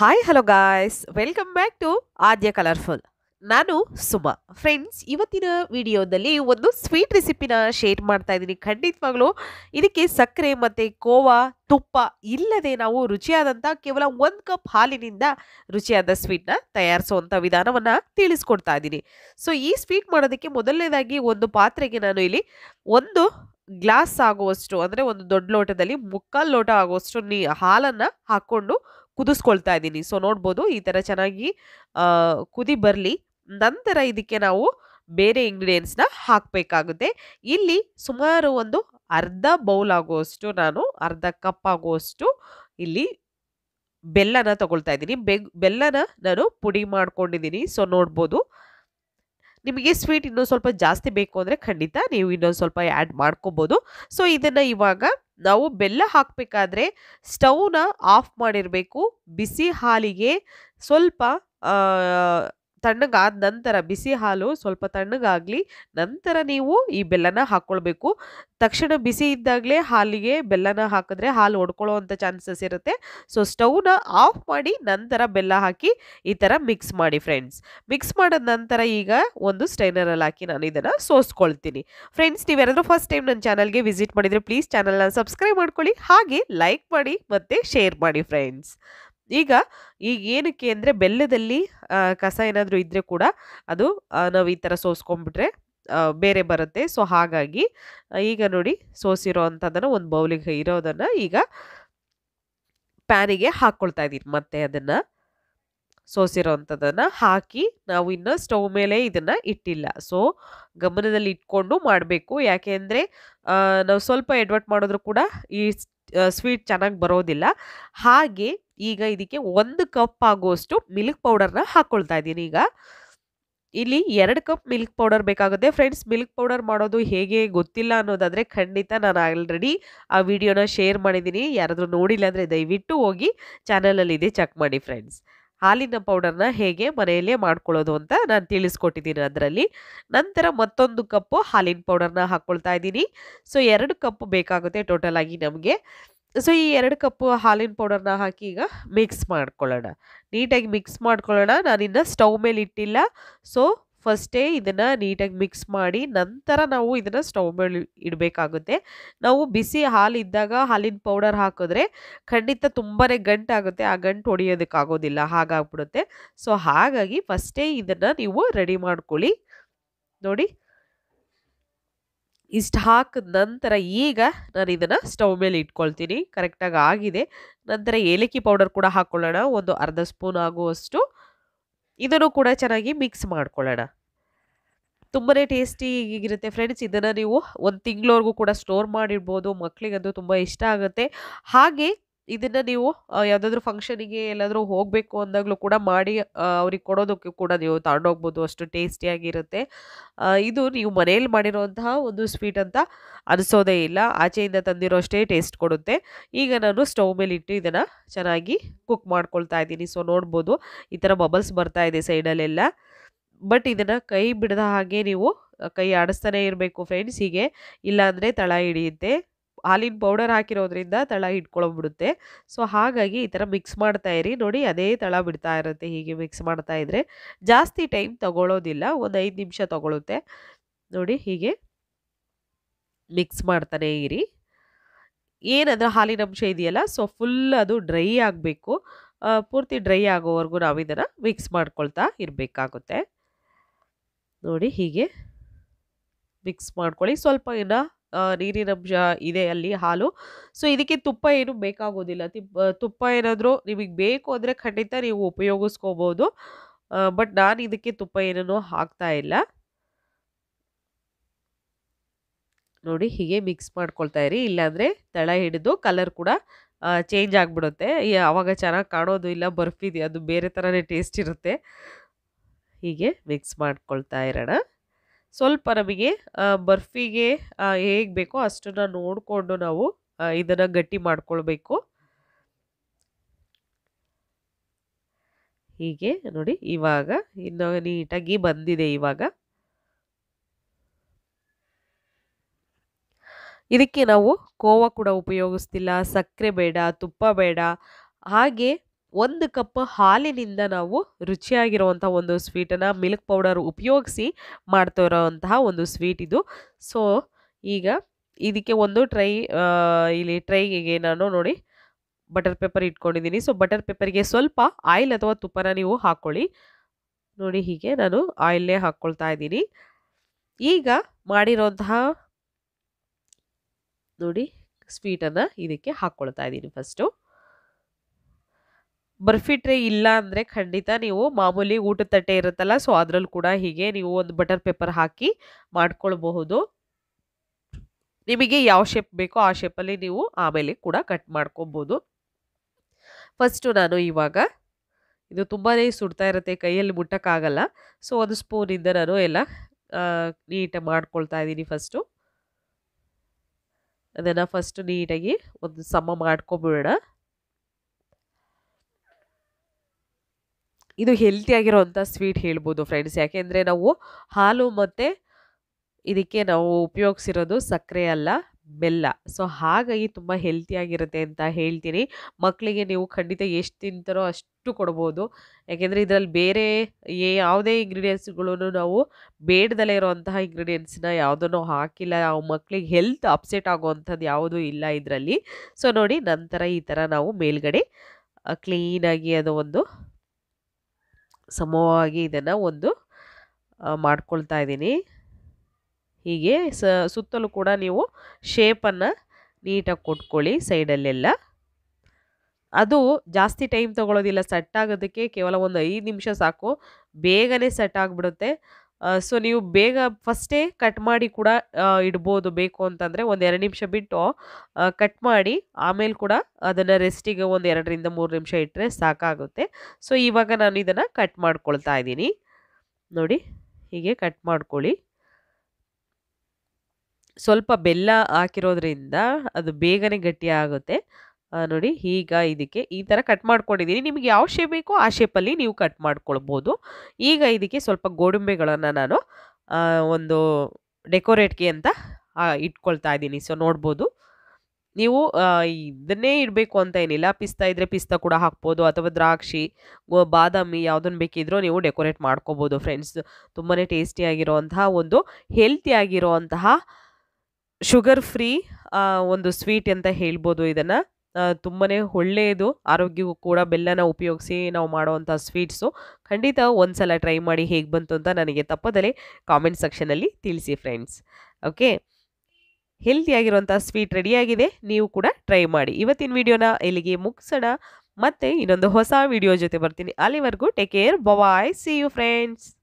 hi hello guys welcome back to Aadya colourful ನಾನು Suma friends ಇವತ್ತಿನ ವಿಡಿಯೋದಲ್ಲಿ ಒಂದು ಸ್ವೀಟ್ ರೆಸಿಪಿನ ಶೇರ್ ಮಾಡ್ತಾ ಇದ್ದೀನಿ ಖಂಡಿತವಾಗ್ಲೂ ಇದಕ್ಕೆ ಸಕ್ಕರೆ ಮತ್ತು ಕೋವಾ ತುಪ್ಪ ಇಲ್ಲದೆ ನಾವು ರುಚಿಯಾದಂಥ ಕೇವಲ ಒಂದು ಕಪ್ ಹಾಲಿನಿಂದ ರುಚಿಯಾದ ಸ್ವೀಟ್ನ ತಯಾರಿಸುವಂಥ ವಿಧಾನವನ್ನು ತಿಳಿಸ್ಕೊಡ್ತಾ ಇದ್ದೀನಿ ಸೊ ಈ ಸ್ವೀಟ್ ಮಾಡೋದಕ್ಕೆ ಮೊದಲನೇದಾಗಿ ಒಂದು ಪಾತ್ರೆಗೆ ನಾನು ಇಲ್ಲಿ ಒಂದು ಗ್ಲಾಸ್ ಆಗುವಷ್ಟು ಅಂದರೆ ಒಂದು ದೊಡ್ಡ ಲೋಟದಲ್ಲಿ ಮುಕ್ಕಾಲು ಲೋಟ ಆಗುವಷ್ಟು ನೀ ಹಾಲನ್ನು ಹಾಕ್ಕೊಂಡು ಕುದಿಸ್ಕೊಳ್ತಾ ಇದ್ದೀನಿ ಸೊ ನೋಡ್ಬೋದು ಈ ಥರ ಚೆನ್ನಾಗಿ ಆ, ಕುದಿ ಬರಲಿ ನಂತರ ಇದಕ್ಕೆ ನಾವು ಬೇರೆ ಇಂಗ್ರೀಡಿಯೆಂಟ್ಸ್ನ ಹಾಕಬೇಕಾಗುತ್ತೆ ಇಲ್ಲಿ ಸುಮಾರು ಒಂದು ಅರ್ಧ ಬೌಲ್ ಆಗುವಷ್ಟು ನಾನು ಅರ್ಧ ಕಪ್ ಆಗುವಷ್ಟು ಇಲ್ಲಿ ಬೆಲ್ಲನ ತಗೊಳ್ತಾ ಇದ್ದೀನಿ ಬೆಗ್ ಬೆಲ್ಲನ ನಾನು ಪುಡಿ ಮಾಡ್ಕೊಂಡಿದ್ದೀನಿ ಸೊ ನೋಡ್ಬೋದು ನಿಮಗೆ ಸ್ವೀಟ್ ಇನ್ನೊಂದು ಸ್ವಲ್ಪ ಜಾಸ್ತಿ ಬೇಕು ಅಂದರೆ ಖಂಡಿತ ನೀವು ಇನ್ನೊಂದು ಸ್ವಲ್ಪ ಆ್ಯಡ್ ಮಾಡ್ಕೋಬೋದು ಸೊ ಇದನ್ನು ಇವಾಗ ನಾವು ಬೆಲ್ಲ ಹಾಕಬೇಕಾದ್ರೆ ಸ್ಟವ್ನ ಆಫ್ ಮಾಡಿರಬೇಕು ಬಿಸಿ ಹಾಲಿಗೆ ಸ್ವಲ್ಪ ಆ, ತಣ್ಣಗಾದ ನಂತರ ಬಿಸಿ ಹಾಲು ಸ್ವಲ್ಪ ತಣ್ಣಗಾಗಲಿ ನಂತರ ನೀವು ಈ ಬೆಲ್ಲನ ಹಾಕ್ಕೊಳ್ಬೇಕು ತಕ್ಷಣ ಬಿಸಿ ಇದ್ದಾಗಲೇ ಹಾಲಿಗೆ ಬೆಲ್ಲನ ಹಾಕಿದ್ರೆ ಹಾಲು ಒಡ್ಕೊಳ್ಳೋ ಅಂಥ ಚಾನ್ಸಸ್ ಇರುತ್ತೆ ಸೊ ಸ್ಟವ್ನ ಆಫ್ ಮಾಡಿ ನಂತರ ಬೆಲ್ಲ ಹಾಕಿ ಈ ಥರ ಮಿಕ್ಸ್ ಮಾಡಿ ಫ್ರೆಂಡ್ಸ್ ಮಿಕ್ಸ್ ಮಾಡಿದ ನಂತರ ಈಗ ಒಂದು ಸ್ಟೈನರಲ್ಲಿ ಹಾಕಿ ನಾನು ಇದನ್ನು ಸೋಸ್ಕೊಳ್ತೀನಿ ಫ್ರೆಂಡ್ಸ್ ನೀವ್ಯಾರಾದ್ರೂ ಫಸ್ಟ್ ಟೈಮ್ ನನ್ನ ಚಾನಲ್ಗೆ ವಿಸಿಟ್ ಮಾಡಿದರೆ ಪ್ಲೀಸ್ ಚಾನಲ್ನ ಸಬ್ಸ್ಕ್ರೈಬ್ ಮಾಡ್ಕೊಳ್ಳಿ ಹಾಗೆ ಲೈಕ್ ಮಾಡಿ ಮತ್ತು ಶೇರ್ ಮಾಡಿ ಫ್ರೆಂಡ್ಸ್ ಈಗ ಈಗ ಏನಕ್ಕೆ ಅಂದರೆ ಬೆಲ್ಲದಲ್ಲಿ ಆ, ಕಸ ಏನಾದರೂ ಇದ್ದರೆ ಕೂಡ ಅದು ಆ, ನಾವು ಈ ಥರ ಸೋಸ್ಕೊಂಡ್ಬಿಟ್ರೆ ಆ, ಬೇರೆ ಬರುತ್ತೆ ಸೊ ಹಾಗಾಗಿ ಆ, ಈಗ ನೋಡಿ ಸೋಸಿರೋ ಅಂಥದ್ದನ್ನು ಒಂದು ಬೌಲಿಗೆ ಇರೋದನ್ನು ಈಗ ಪ್ಯಾನಿಗೆ ಹಾಕ್ಕೊಳ್ತಾ ಇದ್ದೀನಿ ಮತ್ತೆ ಅದನ್ನು ಸೋಸಿರೋ ಅಂಥದ್ದನ್ನು ಹಾಕಿ ನಾವು ಇನ್ನು ಸ್ಟವ್ ಮೇಲೆ ಇದನ್ನು ಇಟ್ಟಿಲ್ಲ ಸೊ ಗಮನದಲ್ಲಿ ಇಟ್ಕೊಂಡು ಮಾಡಬೇಕು ಯಾಕೆ ಅಂದರೆ ನಾವು ಸ್ವಲ್ಪ ಎಡ್ವರ್ಟ್ ಮಾಡಿದ್ರು ಕೂಡ ಈ ಸ್ವೀಟ್ ಚೆನ್ನಾಗಿ ಬರೋದಿಲ್ಲ ಹಾಗೆ ಈಗ ಇದಕ್ಕೆ ಒಂದು ಕಪ್ ಆಗುವಷ್ಟು ಮಿಲ್ಕ್ ಪೌಡರ್ನ ಹಾಕ್ಕೊಳ್ತಾ ಇದ್ದೀನಿ ಈಗ ಇಲ್ಲಿ ಎರಡು ಕಪ್ ಮಿಲ್ಕ್ ಪೌಡರ್ ಬೇಕಾಗುತ್ತೆ ಫ್ರೆಂಡ್ಸ್ ಮಿಲ್ಕ್ ಪೌಡರ್ ಮಾಡೋದು ಹೇಗೆ ಗೊತ್ತಿಲ್ಲ ಅನ್ನೋದಾದರೆ ಖಂಡಿತ ನಾನು ಆಲ್ರೆಡಿ ಆ ವಿಡಿಯೋನ ಶೇರ್ ಮಾಡಿದ್ದೀನಿ ಯಾರಾದರೂ ನೋಡಿಲ್ಲ ಅಂದರೆ ದಯವಿಟ್ಟು ಹೋಗಿ ಚಾನಲಲ್ಲಿ ಇದೆ ಚೆಕ್ ಮಾಡಿ ಫ್ರೆಂಡ್ಸ್ ಹಾಲಿನ ಪೌಡರ್ನ ಹೇಗೆ ಮನೆಯಲ್ಲೇ ಮಾಡ್ಕೊಳ್ಳೋದು ಅಂತ ನಾನು ತಿಳಿಸ್ಕೊಟ್ಟಿದ್ದೀನಿ ಅದರಲ್ಲಿ ನಂತರ ಮತ್ತೊಂದು ಕಪ್ಪು ಹಾಲಿನ ಪೌಡರ್ನ ಹಾಕ್ಕೊಳ್ತಾ ಇದ್ದೀನಿ ಸೊ ಎರಡು ಕಪ್ ಬೇಕಾಗುತ್ತೆ ಟೋಟಲ್ ಆಗಿ ನಮಗೆ ಸೊ ಈ ಎರಡು ಕಪ್ಪು ಹಾಲಿನ ಪೌಡರ್ನ ಹಾಕಿ ಈಗ ಮಿಕ್ಸ್ ಮಾಡ್ಕೊಳ್ಳೋಣ ನೀಟಾಗಿ ಮಿಕ್ಸ್ ಮಾಡ್ಕೊಳ್ಳೋಣ ನಾನಿನ್ನು ಸ್ಟವ್ ಮೇಲೆ ಇಟ್ಟಿಲ್ಲ ಸೊ ಫಸ್ಟೇ ಇದನ್ನು ನೀಟಾಗಿ ಮಿಕ್ಸ್ ಮಾಡಿ ನಂತರ ನಾವು ಇದನ್ನು ಸ್ಟವ್ ಮೇಲೆ ಇಡಬೇಕಾಗುತ್ತೆ ನಾವು ಬಿಸಿ ಹಾಲು ಇದ್ದಾಗ ಹಾಲಿನ ಪೌಡರ್ ಹಾಕಿದ್ರೆ ಖಂಡಿತ ತುಂಬಾ ಗಂಟಾಗುತ್ತೆ ಆ ಗಂಟು ಹೊಡಿಯೋದಕ್ಕಾಗೋದಿಲ್ಲ ಹಾಗಾಗ್ಬಿಡುತ್ತೆ ಸೊ ಹಾಗಾಗಿ ಫಸ್ಟೇ ಇದನ್ನು ನೀವು ರೆಡಿ ಮಾಡ್ಕೊಳ್ಳಿ ನೋಡಿ ಇಷ್ಟು ಹಾಕಿದ ನಂತರ ಈಗ ನಾನು ಇದನ್ನು ಸ್ಟವ್ ಮೇಲೆ ಇಟ್ಕೊಳ್ತೀನಿ ಕರೆಕ್ಟಾಗಿ ಆಗಿದೆ ನಂತರ ಏಲಕ್ಕಿ ಪೌಡರ್ ಕೂಡ ಹಾಕ್ಕೊಳ್ಳೋಣ ಒಂದು ಅರ್ಧ ಸ್ಪೂನ್ ಆಗುವಷ್ಟು ಇದನ್ನು ಕೂಡ ಚೆನ್ನಾಗಿ ಮಿಕ್ಸ್ ಮಾಡ್ಕೊಳ್ಳೋಣ ತುಂಬಾ ಟೇಸ್ಟಿಗಿರುತ್ತೆ ಫ್ರೆಂಡ್ಸ್ ಇದನ್ನು ನೀವು ಒಂದು ತಿಂಗಳವರೆಗೂ ಕೂಡ ಸ್ಟೋರ್ ಮಾಡಿಡ್ಬೋದು ಮಕ್ಕಳಿಗಂತೂ ತುಂಬ ಇಷ್ಟ ಆಗುತ್ತೆ ಹಾಗೆ ಇದನ್ನು ನೀವು ಯಾವುದಾದ್ರೂ ಫಂಕ್ಷನಿಗೆ ಎಲ್ಲಾದರೂ ಹೋಗಬೇಕು ಅಂದಾಗಲೂ ಕೂಡ ಮಾಡಿ ಅವ್ರಿಗೆ ಕೊಡೋದಕ್ಕೆ ಕೂಡ ನೀವು ತಗೊಂಡೋಗ್ಬೋದು ಅಷ್ಟು ಟೇಸ್ಟಿಯಾಗಿರುತ್ತೆ ಆ, ಇದು ನೀವು ಮನೇಲಿ ಮಾಡಿರೋಂತಹ ಒಂದು ಸ್ವೀಟ್ ಅಂತ ಅನಿಸೋದೇ ಇಲ್ಲ ಆಚೆಯಿಂದ ತಂದಿರೋ ಅಷ್ಟೇ ಟೇಸ್ಟ್ ಕೊಡುತ್ತೆ ಈಗ ನಾನು ಸ್ಟವ್ ಮೇಲೆ ಇಟ್ಟು ಇದನ್ನು ಚೆನ್ನಾಗಿ ಕುಕ್ ಮಾಡ್ಕೊಳ್ತಾ ಇದ್ದೀನಿ ಸೊ ನೋಡ್ಬೋದು ಈ ಥರ ಬಬಲ್ಸ್ ಬರ್ತಾ ಇದೆ ಸೈಡಲ್ಲೆಲ್ಲ ಬಟ್ ಇದನ್ನು ಕೈ ಬಿಡದ ಹಾಗೆ ನೀವು ಆ, ಕೈ ಆಡಿಸ್ತಾನೆ ಇರಬೇಕು ಫ್ರೆಂಡ್ಸ್ ಹೀಗೆ ಇಲ್ಲಾಂದರೆ ತಳ ಹಿಡಿಯುತ್ತೆ ಹಾಲಿನ ಪೌಡರ್ ಹಾಕಿರೋದ್ರಿಂದ ತಳ ಹಿಡ್ಕೊಳ್ಳೋಗ್ಬಿಡುತ್ತೆ ಸೊ ಹಾಗಾಗಿ ಈ ಥರ ಮಿಕ್ಸ್ ಮಾಡ್ತಾ ಇರಿ ನೋಡಿ ಅದೇ ತಳ ಬಿಡ್ತಾ ಇರುತ್ತೆ ಹೀಗೆ ಮಿಕ್ಸ್ ಮಾಡ್ತಾ ಇದ್ರೆ ಜಾಸ್ತಿ ಟೈಮ್ ತಗೊಳ್ಳೋದಿಲ್ಲ ಒಂದು ಐದು ನಿಮಿಷ ತಗೊಳುತ್ತೆ ನೋಡಿ ಹೀಗೆ ಮಿಕ್ಸ್ ಮಾಡ್ತಾನೆ ಇರಿ ಏನಂದ್ರೆ ಹಾಲಿನ ಅಂಶ ಇದೆಯಲ್ಲ ಸೊ ಫುಲ್ ಅದು ಡ್ರೈ ಆಗಬೇಕು ಪೂರ್ತಿ ಡ್ರೈ ಆಗೋವರೆಗೂ ನಾವು ಇದನ್ನು ಮಿಕ್ಸ್ ಮಾಡ್ಕೊಳ್ತಾ ಇರಬೇಕಾಗುತ್ತೆ ನೋಡಿ ಹೀಗೆ ಮಿಕ್ಸ್ ಮಾಡ್ಕೊಳ್ಳಿ ಸ್ವಲ್ಪ ಇನ್ನು ಆ, ನೀರಿನ ಅಂಶ ಇದೆ ಅಲ್ಲಿ ಹಾಲು ಸೊ ಇದಕ್ಕೆ ತುಪ್ಪ ಏನು ಬೇಕಾಗೋದಿಲ್ಲ ತಿಪ್ ತುಪ್ಪ ಏನಾದರೂ ನಿಮಗೆ ಬೇಕು ಅಂದರೆ ಖಂಡಿತ ನೀವು ಉಪಯೋಗಿಸ್ಕೋಬೋದು ಬಟ್ ನಾನು ಇದಕ್ಕೆ ತುಪ್ಪ ಏನೂ ಹಾಕ್ತಾ ಇಲ್ಲ ನೋಡಿ ಹೀಗೆ ಮಿಕ್ಸ್ ಮಾಡ್ಕೊಳ್ತಾ ಇರಿ ಇಲ್ಲಾಂದರೆ ತಳ ಹಿಡಿದು ಕಲರ್ ಕೂಡ ಚೇಂಜ್ ಆಗಿಬಿಡುತ್ತೆ ಆವಾಗ ಚೆನ್ನಾಗಿ ಕಾಣೋದು ಇಲ್ಲ ಬರ್ಫಿ ಅದು ಬೇರೆ ಥರನೇ ಟೇಸ್ಟ್ ಇರುತ್ತೆ ಹೀಗೆ ಮಿಕ್ಸ್ ಮಾಡ್ಕೊಳ್ತಾ ಇರೋಣ ಸ್ವಲ್ಪ ನಮಗೆ ಆ, ಬರ್ಫಿಗೆ ಹೇಗೆ ಬೇಕೋ ಅಷ್ಟನ್ನು ನೋಡಿಕೊಂಡು ನಾವು ಇದನ್ನು ಗಟ್ಟಿ ಮಾಡ್ಕೊಳ್ಬೇಕು ಹೀಗೆ ನೋಡಿ ಇವಾಗ ಇನ್ನು ನೀಟಾಗಿ ಬಂದಿದೆ ಇವಾಗ ಇದಕ್ಕೆ ನಾವು ಕೋವಾ ಕೂಡ ಉಪಯೋಗಿಸ್ತಿಲ್ಲ ಸಕ್ಕರೆ ಬೇಡ ತುಪ್ಪ ಬೇಡ ಹಾಗೆ ಒಂದು ಕಪ್ ಹಾಲಿನಿಂದ ನಾವು ರುಚಿಯಾಗಿರುವಂಥ ಒಂದು ಸ್ವೀಟನ್ನು ಮಿಲ್ಕ್ ಪೌಡರ್ ಉಪಯೋಗಿಸಿ ಮಾಡ್ತಾ ಇರೋವಂತಹ ಒಂದು ಸ್ವೀಟ್ ಇದು ಸೊ ಈಗ ಇದಕ್ಕೆ ಒಂದು ಟ್ರೈ ಇಲ್ಲಿ ಟ್ರೈಗೆ ನಾನು ನೋಡಿ ಬಟರ್ ಪೇಪರ್ ಇಟ್ಕೊಂಡಿದ್ದೀನಿ ಸೊ ಬಟರ್ ಪೇಪರ್ಗೆ ಸ್ವಲ್ಪ ಆಯಿಲ್ ಅಥವಾ ತುಪ್ಪನ ನೀವು ಹಾಕ್ಕೊಳ್ಳಿ ನೋಡಿ ಹೀಗೆ ನಾನು ಆಯಿಲ್ನೇ ಹಾಕ್ಕೊಳ್ತಾ ಇದ್ದೀನಿ ಈಗ ಮಾಡಿರೋಂತಹ ನೋಡಿ ಸ್ವೀಟನ್ನು ಇದಕ್ಕೆ ಹಾಕ್ಕೊಳ್ತಾ ಇದ್ದೀನಿ ಫಸ್ಟು ಬರ್ಫಿ ಟ್ರೇ ಇಲ್ಲ ಅಂದರೆ ಖಂಡಿತ ನೀವು ಮಾಮೂಲಿ ಊಟದ ತಟ್ಟೆ ಇರುತ್ತಲ್ಲ ಸೊ ಅದರಲ್ಲಿ ಕೂಡ ಹೀಗೆ ನೀವು ಒಂದು ಬಟರ್ ಪೇಪರ್ ಹಾಕಿ ಮಾಡ್ಕೊಳ್ಬಹುದು ನಿಮಗೆ ಯಾವ ಶೇಪ್ ಬೇಕೋ ಆ ಶೇಪಲ್ಲಿ ನೀವು ಆಮೇಲೆ ಕೂಡ ಕಟ್ ಮಾಡ್ಕೊಬೋದು ಫಸ್ಟು ನಾನು ಇವಾಗ ಇದು ತುಂಬಾ ಸುಡ್ತಾ ಇರುತ್ತೆ ಕೈಯಲ್ಲಿ ಮುಟ್ಟಕ್ಕಾಗಲ್ಲ ಸೊ ಒಂದು ಸ್ಪೂನಿಂದ ನಾನು ಎಲ್ಲ ನೀಟಾಗಿ ಮಾಡ್ಕೊಳ್ತಾ ಇದ್ದೀನಿ ಫಸ್ಟು ಅದನ್ನು ಫಸ್ಟ್ ನೀಟಾಗಿ ಒಂದು ಸಮ ಮಾಡ್ಕೊಬಿಡೋಣ ಇದು ಹೆಲ್ತಿಯಾಗಿರೋವಂಥ ಸ್ವೀಟ್ ಹೇಳ್ಬೋದು ಫ್ರೆಂಡ್ಸ್ ಯಾಕೆಂದರೆ ನಾವು ಹಾಲು ಮತ್ತು ಇದಕ್ಕೆ ನಾವು ಉಪಯೋಗಿಸಿರೋದು ಸಕ್ಕರೆ ಅಲ್ಲ ಬೆಲ್ಲ ಸೊ ಹಾಗಾಗಿ ತುಂಬ ಹೆಲ್ತಿಯಾಗಿರುತ್ತೆ ಅಂತ ಹೇಳ್ತೀನಿ ಮಕ್ಕಳಿಗೆ ನೀವು ಖಂಡಿತ ಎಷ್ಟು ತಿಂತಾರೋ ಅಷ್ಟು ಕೊಡ್ಬೋದು ಯಾಕೆಂದರೆ ಇದರಲ್ಲಿ ಬೇರೆ ಯಾವುದೇ ಇಂಗ್ರೀಡಿಯೆಂಟ್ಸ್ಗಳು ನಾವು ಬೇಡದಲ್ಲೇ ಇರೋವಂತಹ ಇಂಗ್ರೀಡಿಯೆಂಟ್ಸ್ನ ಯಾವುದನ್ನು ಹಾಕಿಲ್ಲ ಆ ಮಕ್ಕಳಿಗೆ ಹೆಲ್ತ್ ಅಪ್ಸೆಟ್ ಆಗುವಂಥದ್ದು ಯಾವುದೂ ಇಲ್ಲ ಇದರಲ್ಲಿ ಸೊ ನೋಡಿ ನಂತರ ಈ ಥರ ನಾವು ಮೇಲ್ಗಡೆ ಕ್ಲೀನಾಗಿ ಅದು ಒಂದು ಸಮವಾಗಿ ಇದನ್ನು ಒಂದು ಮಾಡ್ಕೊಳ್ತಾ ಇದ್ದೀನಿ ಹೀಗೆ ಸ ಸುತ್ತಲೂ ಕೂಡ ನೀವು ಶೇಪನ್ನು ನೀಟಾಗಿ ಕೊಟ್ಕೊಳ್ಳಿ ಸೈಡಲ್ಲೆಲ್ಲ ಅದು ಜಾಸ್ತಿ ಟೈಮ್ ತೊಗೊಳೋದಿಲ್ಲ ಸೆಟ್ ಆಗೋದಕ್ಕೆ ಕೇವಲ ಒಂದು ಐದು ನಿಮಿಷ ಸಾಕು ಬೇಗನೆ ಸೆಟ್ ಆಗಿಬಿಡುತ್ತೆ ಸೊ ನೀವು ಬೇಗ ಫಸ್ಟೇ ಕಟ್ ಮಾಡಿ ಕೂಡ ಇಡ್ಬೋದು ಬೇಕು ಅಂತಂದರೆ ಒಂದು ಎರಡು ನಿಮಿಷ ಬಿಟ್ಟು ಕಟ್ ಮಾಡಿ ಆಮೇಲೆ ಕೂಡ ಅದನ್ನು ರೆಸ್ಟಿಗೆ ಒಂದು ಎರಡರಿಂದ ಮೂರು ನಿಮಿಷ ಇಟ್ಟರೆ ಸಾಕಾಗುತ್ತೆ ಸೊ ಇವಾಗ ನಾನು ಇದನ್ನು ಕಟ್ ಮಾಡ್ಕೊಳ್ತಾ ಇದ್ದೀನಿ ನೋಡಿ ಹೀಗೆ ಕಟ್ ಮಾಡ್ಕೊಳ್ಳಿ ಸ್ವಲ್ಪ ಬೆಲ್ಲ ಹಾಕಿರೋದ್ರಿಂದ ಅದು ಬೇಗನೆ ಗಟ್ಟಿ ಆಗುತ್ತೆ ನೋಡಿ ಈಗ ಇದಕ್ಕೆ ಈ ಥರ ಕಟ್ ಮಾಡ್ಕೊಂಡಿದ್ದೀನಿ ನಿಮಗೆ ಯಾವ ಶೇಪ್ ಬೇಕೋ ಆ ಶೇಪಲ್ಲಿ ನೀವು ಕಟ್ ಮಾಡ್ಕೊಳ್ಬೋದು ಈಗ ಇದಕ್ಕೆ ಸ್ವಲ್ಪ ಗೋಡಂಬಿಗಳನ್ನು ನಾನು ಒಂದು ಡೆಕೋರೇಟ್ಗೆ ಅಂತ ಇಟ್ಕೊಳ್ತಾ ಇದ್ದೀನಿ ಸೊ ನೋಡ್ಬೋದು ನೀವು ಇದನ್ನೇ ಇಡಬೇಕು ಅಂತ ಏನಿಲ್ಲ ಪಿಸ್ತಾ ಇದ್ದರೆ ಪಿಸ್ತಾ ಕೂಡ ಹಾಕ್ಬೋದು ಅಥವಾ ದ್ರಾಕ್ಷಿ ಬಾದಾಮಿ ಯಾವುದನ್ನು ಬೇಕಿದ್ರೂ ನೀವು ಡೆಕೋರೇಟ್ ಮಾಡ್ಕೋಬೋದು ಫ್ರೆಂಡ್ಸ್ ತುಂಬಾ ಟೇಸ್ಟಿಯಾಗಿರೋವಂತಹ ಒಂದು ಹೆಲ್ತಿಯಾಗಿರೋವಂತಹ ಶುಗರ್ ಫ್ರೀ ಒಂದು ಸ್ವೀಟ್ ಅಂತ ಹೇಳ್ಬೋದು ಇದನ್ನು ತುಂಬಾ ಒಳ್ಳೆಯದು ಆರೋಗ್ಯಕ್ಕೂ ಕೂಡ ಬೆಲ್ಲನ ಉಪಯೋಗಿಸಿ ನಾವು ಮಾಡುವಂಥ ಸ್ವೀಟ್ಸು ಖಂಡಿತ ಒಂದು ಸಲ ಟ್ರೈ ಮಾಡಿ ಹೇಗೆ ಬಂತು ಅಂತ ನನಗೆ ತಪ್ಪದಲ್ಲೇ ಕಾಮೆಂಟ್ ಸೆಕ್ಷನಲ್ಲಿ ತಿಳಿಸಿ ಫ್ರೆಂಡ್ಸ್ ಓಕೆ ಹೆಲ್ತಿಯಾಗಿರುವಂಥ ಸ್ವೀಟ್ ರೆಡಿಯಾಗಿದೆ ನೀವು ಕೂಡ ಟ್ರೈ ಮಾಡಿ ಇವತ್ತಿನ ವಿಡಿಯೋನ ಇಲ್ಲಿಗೆ ಮುಗಿಸೋಣ ಮತ್ತೆ ಇನ್ನೊಂದು ಹೊಸ ವಿಡಿಯೋ ಜೊತೆ ಬರ್ತೀನಿ ಅಲ್ಲಿವರೆಗೂ take care bye see you friends